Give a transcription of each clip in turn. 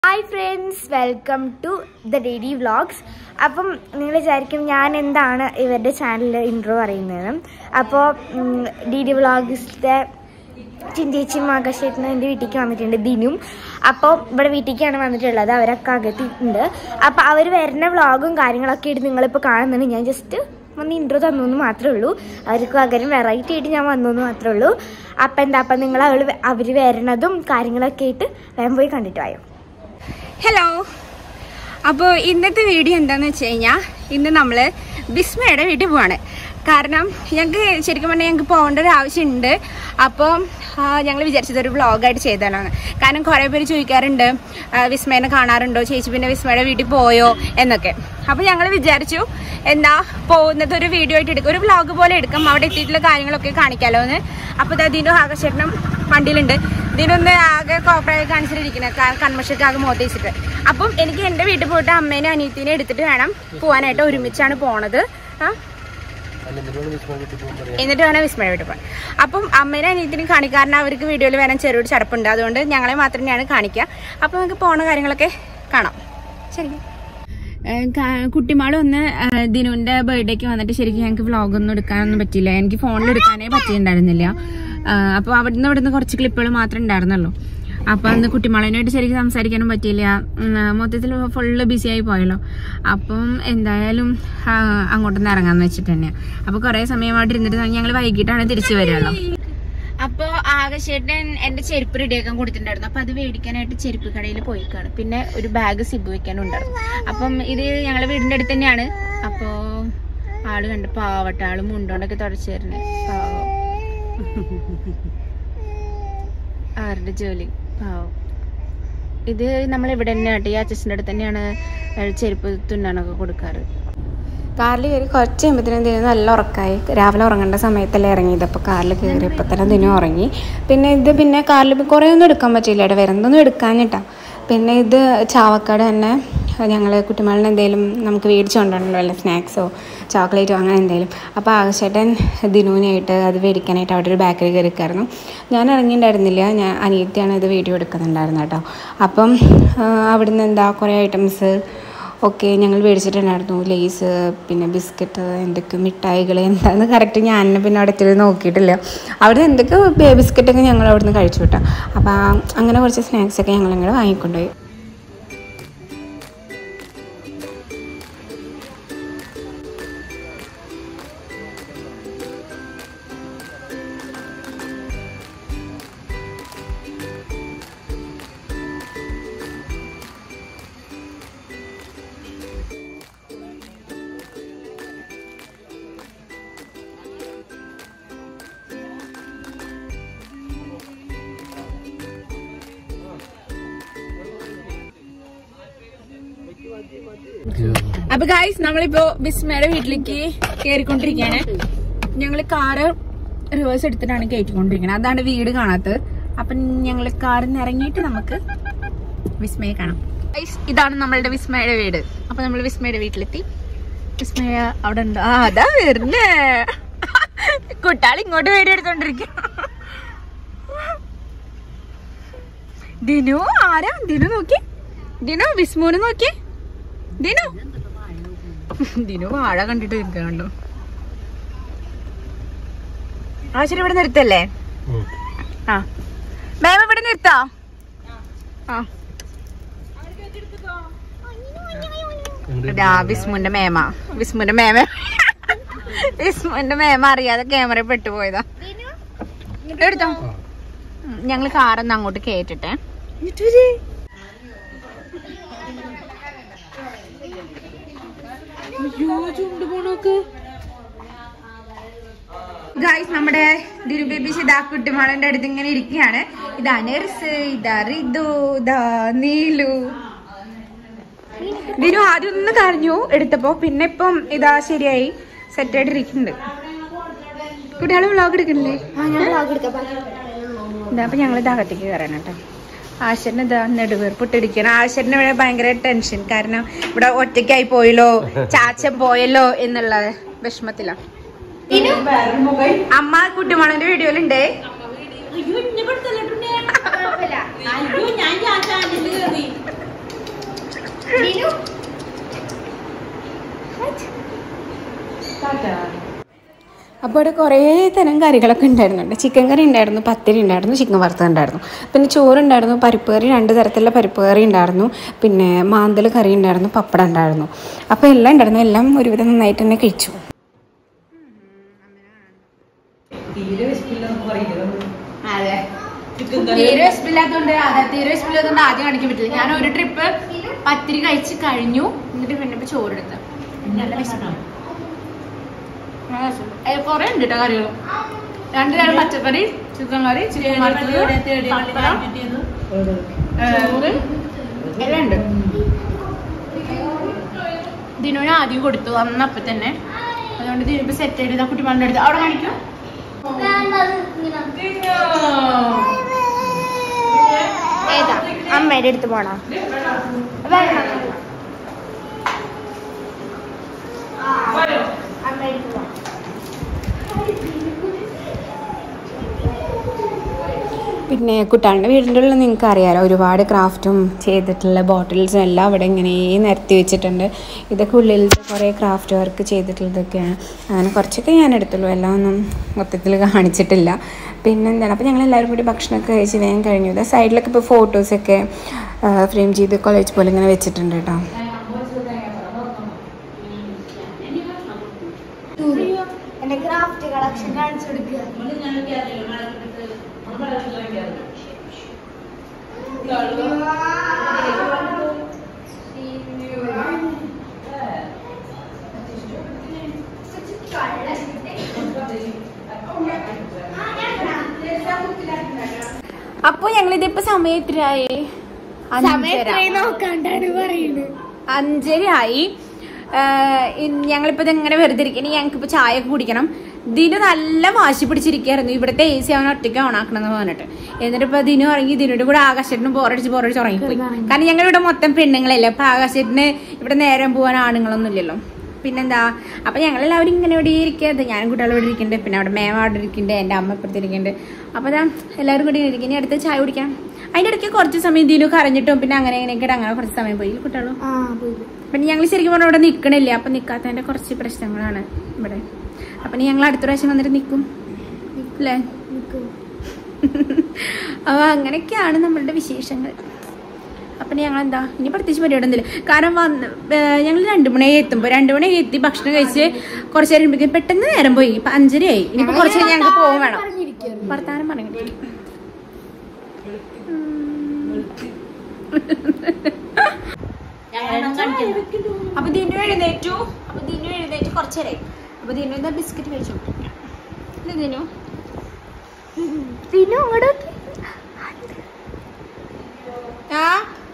Hi friends welcome to the daily vlogs അപ്പം നിങ്ങൾ വിചാരിക്കും ഞാൻ എന്താണ് ഇവരുടെ ചാനലിൽ ഇൻട്രോ പറയുന്നത് അപ്പോൾ ഡി ഡി വ്ളോഗ്സിൻ്റെ ചിന്തേച്ചിയും ആകാശേട്ടനും എൻ്റെ വീട്ടിലേക്ക് വന്നിട്ടുണ്ട് ദിനും അപ്പോൾ ഇവിടെ വീട്ടിലേക്കാണ് വന്നിട്ടുള്ളത് അവരൊക്കെ അകത്തിട്ടുണ്ട് അപ്പോൾ അവർ വരുന്ന വ്ളോഗും കാര്യങ്ങളൊക്കെ ആയിട്ട് നിങ്ങളിപ്പോൾ കാണുന്നുണ്ട് ഞാൻ ജസ്റ്റ് ഒന്ന് ഇൻട്രോ തന്നു എന്ന് മാത്രമേ ഉള്ളൂ അവർക്ക് പകരം വെറൈറ്റി ആയിട്ട് ഞാൻ വന്നു എന്ന് മാത്രമേ ഉള്ളൂ അപ്പം എന്താ അപ്പം നിങ്ങൾ അവൾ അവർ വരണതും കാര്യങ്ങളൊക്കെ ആയിട്ട് വേഗം പോയി കണ്ടിട്ട് വായോ ഹലോ അപ്പോൾ ഇന്നത്തെ വീഡിയോ എന്താണെന്ന് വെച്ച് കഴിഞ്ഞാൽ ഇന്ന് നമ്മൾ ബിസ്മയുടെ വീട്ടിൽ പോവാണ് കാരണം ഞങ്ങൾക്ക് ശരിക്കും പറഞ്ഞാൽ ഞങ്ങൾക്ക് പോകേണ്ട ഒരു ആവശ്യമുണ്ട് അപ്പോൾ ഞങ്ങൾ വിചാരിച്ചത് ഒരു വ്ളോഗായിട്ട് ചെയ്താലാണ് കാരണം കുറേ പേര് ചോദിക്കാറുണ്ട് ആ, വിസ്മയനെ കാണാറുണ്ടോ ചേച്ചി പിന്നെ വിസ്മയുടെ വീട്ടിൽ പോയോ എന്നൊക്കെ അപ്പോൾ ഞങ്ങൾ വിചാരിച്ചു എന്താ പോകുന്നത് ഒരു വീഡിയോ ആയിട്ട് എടുക്കും ഒരു വ്ളോഗ് പോലെ എടുക്കാം അവിടെ എത്തിയിട്ടുള്ള കാര്യങ്ങളൊക്കെ കാണിക്കാമല്ലോ എന്ന് അപ്പോൾ ഇതാ ദിനു ആകർഷണം വണ്ടിയിലുണ്ട് ഇതിനൊന്ന് ആകെ കോപ്പറായി കാണിച്ചിട്ടിരിക്കുന്നത് കൺമഷൊക്കെ ആകെ മുഖത്ത് വെച്ചിട്ട് അപ്പം എനിക്ക് എൻ്റെ വീട്ടിൽ പോയിട്ട് അമ്മേനെ അനിയത്തിനെ എടുത്തിട്ട് വേണം പോകാനായിട്ട് ഒരുമിച്ചാണ് പോണത് ആ എന്നിട്ട് വേണം വിസ്മയ വീട്ടിൽ പോകാൻ അപ്പം അമ്മേനെ അനിയത്തിനും കാണിക്കാരൻ അവർക്ക് വീഡിയോയിൽ വരാൻ ചെറിയൊരു ചടപ്പുണ്ട് അതുകൊണ്ട് ഞങ്ങളെ മാത്രം തന്നെയാണ് കാണിക്കുക അപ്പോൾ നമുക്ക് പോണ കാര്യങ്ങളൊക്കെ കാണാം ശരി കുട്ടിമാൾ ഒന്ന് ദിനുവിന്റെ ബർത്ത്ഡേക്ക് വന്നിട്ട് ശരിക്കും ഞങ്ങൾക്ക് വ്ളോഗ് ഒന്നും എടുക്കാനൊന്നും പറ്റിയില്ല എനിക്ക് ഫോണിൽ എടുക്കാനേ പറ്റിയിട്ടുണ്ടായിരുന്നില്ല അപ്പോൾ അവിടുന്ന് ഇവിടുന്ന് കുറച്ച് ക്ലിപ്പുകൾ മാത്രമേ ഉണ്ടായിരുന്നുള്ളൂ അപ്പൊ അന്ന് കുട്ടിമാളനായിട്ട് ശരിക്കും സംസാരിക്കാനും പറ്റിയില്ല ഉം, മൊത്തത്തിൽ ഫുള്ള് ബിസി ആയി പോയല്ലോ അപ്പം എന്തായാലും ആ, അങ്ങോട്ടൊന്ന് ഇറങ്ങാന്ന് വെച്ചിട്ട് തന്നെയാ അപ്പൊ കുറെ സമയം അവിടെ ഇരുന്നിട്ട് ഞങ്ങൾ വൈകിട്ടാണ് തിരിച്ചു വരികയുള്ളൂ അപ്പൊ ആകശേട്ടൻ എന്റെ ചെരുപ്പ് റെഡിയാക്കാൻ കൊടുത്തിട്ടുണ്ടായിരുന്നു അപ്പൊ അത് മേടിക്കാനായിട്ട് ചെരുപ്പ് കടയിൽ പോയിക്കാണ് പിന്നെ ഒരു ബാഗ് സിബ് വെക്കാനും ഉണ്ടായിരുന്നു അപ്പം ഇത് ഞങ്ങളെ വീടിന്റെ അടുത്ത് തന്നെയാണ് അപ്പോ ആള് കണ്ട് പാവട്ടെ ആള് മുണ്ടോണ്ടൊക്കെ തുടച്ചു തരണേ പാവം ആരുടെ ജോലി പാവം ഇത് നമ്മൾ ഇവിടെ തന്നെ കേട്ടോ ഈ അച്ഛൻ്റെ അടുത്ത് തന്നെയാണ് ചെരുപ്പ് തുന്നാനൊക്കെ കൊടുക്കാറ് കാറിൽ കയറി കുറച്ച് കഴിയുമ്പോഴത്തേനും ദിനം നല്ല ഉറക്കമായി രാവിലെ ഉറങ്ങേണ്ട സമയത്തല്ലേ ഇറങ്ങിയത് അപ്പോൾ കാറിൽ കയറിയപ്പോൾ തന്നെ ദിനം ഉറങ്ങി പിന്നെ ഇത് പിന്നെ കാറിൽ കുറേ ഒന്നും എടുക്കാൻ പറ്റില്ല ഇവിടെ വരുന്നൊന്നും എടുക്കാഞ്ഞിട്ടാ പിന്നെ ഇത് ചാവക്കാട് തന്നെ ഞങ്ങൾ കുട്ടിമാളിന് എന്തെങ്കിലും നമുക്ക് മേടിച്ചു കൊണ്ടുവരണല്ലോ വല്ല സ്നാക്സോ ചോക്ലേറ്റോ അങ്ങനെ എന്തെങ്കിലും അപ്പോൾ ആകശേട്ടൻ ദിനുവിനായിട്ട് അത് മേടിക്കാനായിട്ട് അവിടെ ഒരു ബേക്കറി കയറിക്കായിരുന്നു ഞാൻ ഇറങ്ങിയിട്ടുണ്ടായിരുന്നില്ല ഞാൻ അനിയത്തിയാണ് ഇത് വീഡിയോ എടുക്കുന്നുണ്ടായിരുന്നു കേട്ടോ അപ്പം ആ, അവിടുന്ന് എന്താ കുറേ ഐറ്റംസ് ഒക്കെ ഞങ്ങൾ മേടിച്ചിട്ടുണ്ടായിരുന്നു ലേസ് പിന്നെ ബിസ്ക്കറ്റ് എന്തൊക്കെ മിഠായികൾ എന്താണെന്ന് കറക്റ്റ് ഞാൻ പിന്നെ അവിടെ എത്തി നോക്കിയിട്ടില്ല അവിടെ എന്തൊക്കെ ബേ- ബിസ്ക്കറ്റൊക്കെ ഞങ്ങൾ അവിടെ നിന്ന് കഴിച്ചു കേട്ടോ അപ്പോൾ അങ്ങനെ കുറച്ച് സ്നാക്സൊക്കെ ഞങ്ങൾ ഇങ്ങനെ വാങ്ങിക്കൊണ്ടുപോയി അപ്പൊ ഗായ്സ് നമ്മളിപ്പോ ബിസ്മയുടെ വീട്ടിലേക്ക് കയറിക്കൊണ്ടിരിക്കുകയാണ് ഞങ്ങള് കാറ് റിവേഴ്സ് എടുത്തിട്ടാണ് കയറ്റിക്കൊണ്ടിരിക്കുന്നത് അതാണ് വീട് കാണാത്തത് അപ്പൊ ഞങ്ങള് കാറിൽ നിന്ന് ഇറങ്ങിയിട്ട് നമുക്ക് വിസ്മയെ കാണാം ഗൈസ് ഇതാണ് നമ്മളുടെ വിസ്മയുടെ വീട് അപ്പൊ നമ്മൾ വിസ്മയുടെ വീട്ടിലെത്തി വിസ്മയ അവിടെ ഉണ്ട് ആ അതാ വരുന്നേ കുട്ടാൾ ഇങ്ങോട്ട് വീഡിയോ എടുത്തോണ്ടിരിക്കും ദിനു ആരാ ദിനു നോക്കി ദിനു വിസ്മുവിന് നോക്കി ദിനു ദിനു വാഴ കണ്ടിട്ട് നിൽക്കണ്ടോ ആ ശരി ഇവിടെ നിർത്തല്ലേ ആ മാം ഇവിടെ നിർത്താ ആ ഇതാ വിസ്മുന്റെ മേമ വിസ്മുന്റെ മേമ വിസ്മുന്റെ മേമ അറിയാതെ ക്യാമറ പെട്ടുപോയതാ എടുത്തോ ഉം, ഞങ്ങള് കാറൊന്ന് അങ്ങോട്ട് കേട്ടിട്ടെ ഗായ്സ് നമ്മുടെ ദിരു ബേബി ഇതാ കുട്ടിമാളന്റെ അടുത്ത് ഇങ്ങനെ ഇരിക്കുകയാണ് ഇതാ നെർസ് ഇതാ റിതു ഇതാ നീലു ദിനു ആദ്യം ഒന്ന് കരഞ്ഞു എടുത്തപ്പോ പിന്നെ ഇപ്പം ഇതാ ശരിയായി സെറ്റ് ആയിട്ട് ഇരിക്കുന്നുണ്ട് കുട്ടികളെ വ്ളോഗ് എടുക്കണില്ലേ ഇതാ അപ്പൊ ഞങ്ങൾ ഇതകത്തേക്ക് കയറാൻ കേട്ടോ ആശരന് ഇതാ നെടുവേർപ്പിട്ടിരിക്കണം ആശരന് ഇവിടെ ഭയങ്കര ടെൻഷൻ കാരണം ഇവിടെ ഒറ്റയ്ക്കായി പോയല്ലോ ചാച്ചൻ പോയല്ലോ എന്നുള്ള വിഷമത്തിലാ അമ്മ കുട്ടിമോളന്റെ വീഡിയോയിലുണ്ട് അപ്പോൾ ഇവിടെ കുറേ തരം കറികളൊക്കെ ഉണ്ടായിരുന്നുണ്ട് ചിക്കൻ കറി ഉണ്ടായിരുന്നു പത്തിരി ഉണ്ടായിരുന്നു ചിക്കൻ വറുത്തത് ഉണ്ടായിരുന്നു പിന്നെ ചോറുണ്ടായിരുന്നു പരിപ്പ് കറി രണ്ട് തരത്തിലുള്ള പരിപ്പ് കറി ഉണ്ടായിരുന്നു പിന്നെ മാന്തൽ കറി ഉണ്ടായിരുന്നു പപ്പടം ഉണ്ടായിരുന്നു അപ്പോൾ എല്ലാം ഉണ്ടായിരുന്നു എല്ലാം ഒരുവിധം നന്നായിട്ട് തന്നെ കഴിച്ചു അതെ തീരെ വിശപ്പില്ലാത്തതുകൊണ്ട് അതെ തീരെ വിശപ്പില്ലാത്തതുകൊണ്ട് ആദ്യം കാണിക്കാൻ പറ്റില്ല ഞാൻ ഒരു ട്രിപ്പ് പത്തിരി കഴിച്ച് കഴിഞ്ഞു എന്നിട്ട് പിന്നെ ഇപ്പൊ ചോറെടുത്ത് നല്ല വിശപ്പ് കൊറേ ഉണ്ട് കേട്ടോ കറികൾ രണ്ട് തരം പച്ചക്കറി ചിക്കൻ കറി ചിക്കൻ വറുത്തത് പപ്പടം, ചോറ് എല്ലാം ഉണ്ട് ദിനുവിന് ആദ്യം കൊടുത്തു അന്ന് അപ്പൊ തന്നെ അതുകൊണ്ട് ദിനു ഇപ്പൊ സെറ്റ് ചെയ്ത് കുട്ടിമാരുടെ അടുത്ത് അവിടെ കാണിക്കും ഏതാ അമ്മയുടെ അടുത്ത് പോണോ വേണം. അമ്മയുടെ അടുത്ത് പോണം പിന്നെ കുട്ടാളുടെ വീടിൻ്റെ ഉള്ളിൽ നിങ്ങൾക്ക് അറിയാലോ ഒരുപാട് ക്രാഫ്റ്റും ചെയ്തിട്ടുള്ള ബോട്ടിൽസും എല്ലാം അവിടെ ഇങ്ങനെ നിരത്തി വെച്ചിട്ടുണ്ട് ഇതൊക്കെ ഉള്ളിലത്തെ കുറേ ക്രാഫ്റ്റ് വർക്ക് ചെയ്തിട്ടുള്ളതൊക്കെയാണ് അങ്ങനെ കുറച്ചൊക്കെ ഞാൻ എടുത്തുള്ളൂ എല്ലാം ഒന്നും മൊത്തത്തിൽ കാണിച്ചിട്ടില്ല പിന്നെ എന്താണ് അപ്പോൾ ഞങ്ങൾ എല്ലാവരും കൂടി ഭക്ഷണമൊക്കെ കഴിച്ച് വേഗം കഴിഞ്ഞു ഇത് സൈഡിലൊക്കെ ഇപ്പോൾ ഫോട്ടോസൊക്കെ ഫ്രെയിം ചെയ്ത് കോളേജ് പോലെ ഇങ്ങനെ വെച്ചിട്ടുണ്ട് കേട്ടോ എന്റെ ക്രാഫ്റ്റ് കളക്ഷൻ കാണിച്ചു കൊടുക്കുക അപ്പോൾ ഞങ്ങളിതിപ്പോൾ സമയം എത്രയായി സമയം എത്രയും നോക്കാണ്ടാണ് പറയുന്നത് അഞ്ചരയായി ഞങ്ങളിപ്പോൾ ഇതെങ്ങനെ വെറുതെ ഇരിക്കണേ ഞങ്ങൾക്കിപ്പോൾ ചായ ഒക്കെ കുടിക്കണം ദിനു നല്ല വാശി പിടിച്ചിരിക്കുകയായിരുന്നു ഇവിടുത്തെ എ സി അവൻ ഒറ്റയ്ക്ക് ഓണാക്കണം എന്ന് പറഞ്ഞിട്ട് എന്നിട്ട് ഇപ്പൊ ദിനു ഇറങ്ങി ദിനുവിന്റെ കൂടെ ആകാശേട്ടനും ബോറടിച്ച് ബോറടിച്ച് ഉറങ്ങിപ്പോയി കാരണം ഞങ്ങൾ ഇവിടെ മൊത്തം പെണ്ണുങ്ങളല്ലേ അപ്പൊ ആകാശേട്ടന് ഇവിടെ നേരം പോകാൻ ആണുങ്ങളൊന്നും ഇല്ലല്ലോ പിന്നെന്താ അപ്പൊ ഞങ്ങൾ എല്ലാവരും ഇങ്ങനെ ഇവിടെ ഇരിക്കുന്നത് ഞാനും കുട്ടികളും ഇവിടെ ഇരിക്കുന്നുണ്ട് പിന്നെ അവിടെ മേമ അവിടെ ഇരിക്കുന്നുണ്ട് എൻ്റെ അമ്മ ഇപ്പുറത്ത് ഇരിക്കുന്നുണ്ട് അപ്പൊ ഞാൻ എല്ലാവരും കൂടി ഇരിക്കും ഇനി അടുത്ത് ചായ കുടിക്കാം അതിന്റെ ഇടയ്ക്ക് കുറച്ച് സമയം ദിനു കരഞ്ഞിട്ടും പിന്നെ അങ്ങനെ ഇങ്ങനെയൊക്കെ അങ്ങനെ കുറച്ച് സമയം പോയി കുട്ടികളും ആ പോയി പിന്നെ ഞങ്ങൾ ശരിക്കും പറഞ്ഞാൽ ഇവിടെ നിൽക്കണില്ല അപ്പൊ നിൽക്കാത്തതിന്റെ കുറച്ച് പ്രശ്നങ്ങളാണ് ഇവിടെ അപ്പൊ ഇനി ഞങ്ങൾ അടുത്ത പ്രാവശ്യം വന്നിട്ട് നിൽക്കും അല്ലേ നിൽക്കൂ അപ്പൊ അങ്ങനെയൊക്കെയാണ് നമ്മളുടെ വിശേഷങ്ങൾ അപ്പൊ ഞങ്ങൾ എന്താ ഇനി പ്രത്യേകിച്ച് പരിപാടി ഒന്നുമില്ല കാരണം വന്ന് ഞങ്ങൾ രണ്ടു മണിയായി എത്തുമ്പോ രണ്ടു മണിയായി എത്തി ഭക്ഷണം കഴിച്ച് കുറച്ച് നേരം ഇരിക്കുമ്പഴേക്കും പെട്ടെന്ന് നേരം പോയി ഇപ്പൊ അഞ്ചരയായി ഇനിയിപ്പോ കുറച്ച് കഴിഞ്ഞ് ഞങ്ങൾക്ക് പോകാൻ വേണം പറഞ്ഞിരിക്കുകയാണ്. വർത്താനം പറഞ്ഞിട്ട് അപ്പൊ ദിനു എഴുന്നേറ്റു അപ്പൊ ദിനു എഴുന്നേറ്റ് കുറച്ചേരായി അപ്പൊ ദിനു എന്താ ബിസ്ക്കറ്റ് കഴിച്ചോണ്ടിരിക്കാം ഇല്ല ദിനു പിന്നെ അങ്ങോട്ട് ആ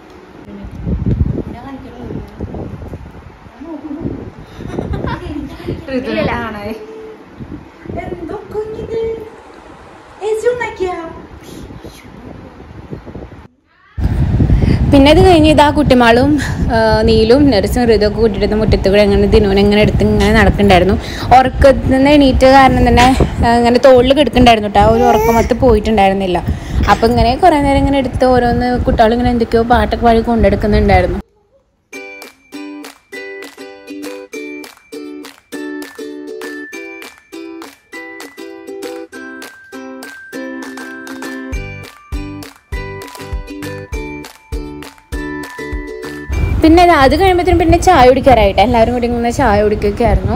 പിന്നെ അത് കഴിഞ്ഞ് ഇതാ കുട്ടിമാളും ആ, നീലും നഴ്സും ഋതുവൊക്കെ കൂട്ടിയിട്ട് മുറ്റത്ത് കൂടെ അങ്ങനെ ദിനുവിനെ ഇങ്ങനെ എടുത്ത് ഇങ്ങനെ നടക്കണ്ടായിരുന്നു ഉറക്കത്തിൽ നിന്ന് എണീറ്റ് കാരണം തന്നെ ആ, ഇങ്ങനെ തോളിൽ കിടക്കണ്ടായിരുന്നു കേട്ടോ ആ ഒരു ഉറക്കമത്ത് പോയിട്ടുണ്ടായിരുന്നില്ല അപ്പം ഇങ്ങനെ കുറേ നേരം ഇങ്ങനെ എടുത്ത് ഓരോന്ന് കുട്ടികൾ ഇങ്ങനെ എന്തൊക്കെയോ പാട്ടൊക്കെ വഴി കൊണ്ടെടുക്കുന്നുണ്ടായിരുന്നു പിന്നെ ഇത് അത് കഴിയുമ്പോഴത്തേനും പിന്നെ ചായ കുടിക്കാറായിട്ട് എല്ലാവരും കൂടി ഇങ്ങനെ ചായ കുടിക്കൊക്കെ ആയിരുന്നു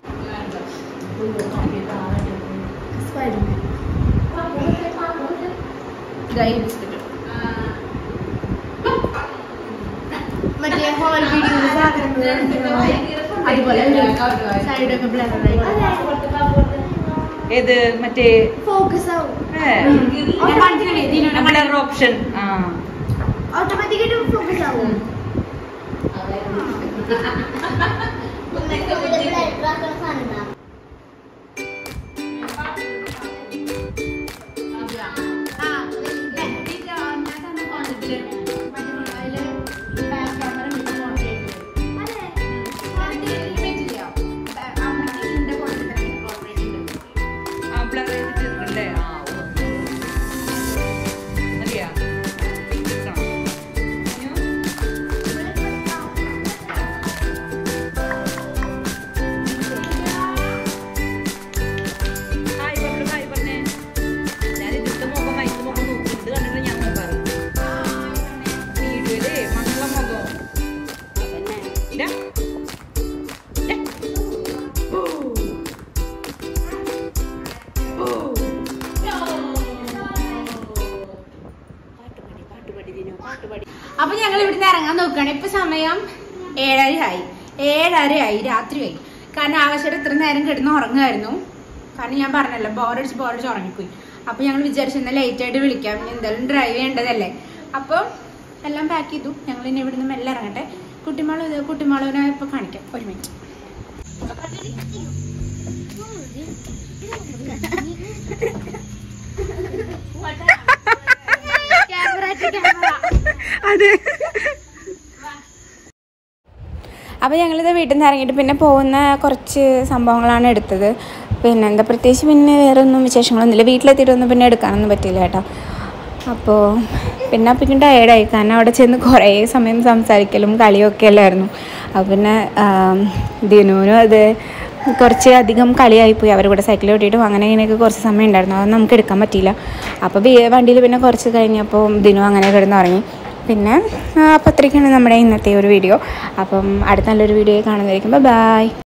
മറ്റേ ഹോൾ വീഡിയോ അതുപോലെ സൈഡൊക്കെ ബ്ലറായി ഏത് മറ്റേ ഫോക്കസ് ആവും ബ്ലർ ഓപ്ഷൻ ആ ഓട്ടോമാറ്റിക്കായിട്ട് ഫോക്കസ് ആവും ആ ബ്ലർ ചെയ്തിട്ടുണ്ടല്ലേ ആ ഓ. മതിയാ? കാണാം. നോക്കുകയാണ് ഇപ്പൊ സമയം ഏഴരയായി ഏഴരയായി രാത്രിയായി കാരണം ആവശ്യമായിട്ട് ഇത്ര നേരം കിടന്ന് ഉറങ്ങുമായിരുന്നു കാരണം ഞാൻ പറഞ്ഞല്ലോ ബോറടിച്ച് ബോറടിച്ച് ഉറങ്ങിപ്പോയി അപ്പൊ ഞങ്ങൾ വിചാരിച്ചു ഇന്ന് ലേറ്റ് ആയിട്ട് വിളിക്കാം ഇനി എന്തായാലും ഡ്രൈവ് ചെയ്യേണ്ടതല്ലേ അപ്പൊ എല്ലാം പാക്ക് ചെയ്തു ഞങ്ങൾ ഇനി ഇവിടുന്ന് മെല്ലെ ഇറങ്ങട്ടെ കുട്ടിമാളു ഇത് കുട്ടിമാളുവിനെ ഇപ്പൊ കാണിക്കാം ഒരു മിനിറ്റ് അപ്പോൾ ഞങ്ങളിത് വീട്ടിൽ നിന്ന് ഇറങ്ങിയിട്ട് പിന്നെ പോകുന്ന കുറച്ച് സംഭവങ്ങളാണ് എടുത്തത് പിന്നെ എന്താ പ്രത്യേകിച്ച് പിന്നെ വേറെ ഒന്നും വിശേഷങ്ങളൊന്നുമില്ല വീട്ടിലെത്തിയിട്ടൊന്നും പിന്നെ എടുക്കാനൊന്നും പറ്റില്ല കേട്ടോ അപ്പോൾ പിന്നെ പിന്നെ ടയേർഡായി കാരണം അവിടെ ചെന്ന് കുറേ സമയം സംസാരിക്കലും കളിയൊക്കെ അല്ലായിരുന്നു അപ്പോൾ പിന്നെ ആം, ദിനുവിനും അത് കുറച്ച് അധികം കളിയായിപ്പോയി അവരുടെ കൂടെ സൈക്കിൾ ഓട്ടിയിട്ടും അങ്ങനെ ഇങ്ങനെയൊക്കെ കുറച്ച് സമയം ഉണ്ടായിരുന്നു അത് നമുക്ക് എടുക്കാൻ പറ്റിയില്ല അപ്പോൾ വണ്ടിയിൽ പിന്നെ കുറച്ച് കഴിഞ്ഞപ്പോൾ ദിനു അങ്ങനെ കിടന്ന് ഉറങ്ങി പിന്നെ ആ, അപ്പോൾ അത്രയ്ക്കാണ് നമ്മുടെ ഇന്നത്തെ ഒരു വീഡിയോ അപ്പം അടുത്ത നല്ലൊരു വീഡിയോ കാണുന്നതായിരിക്കും ബൈ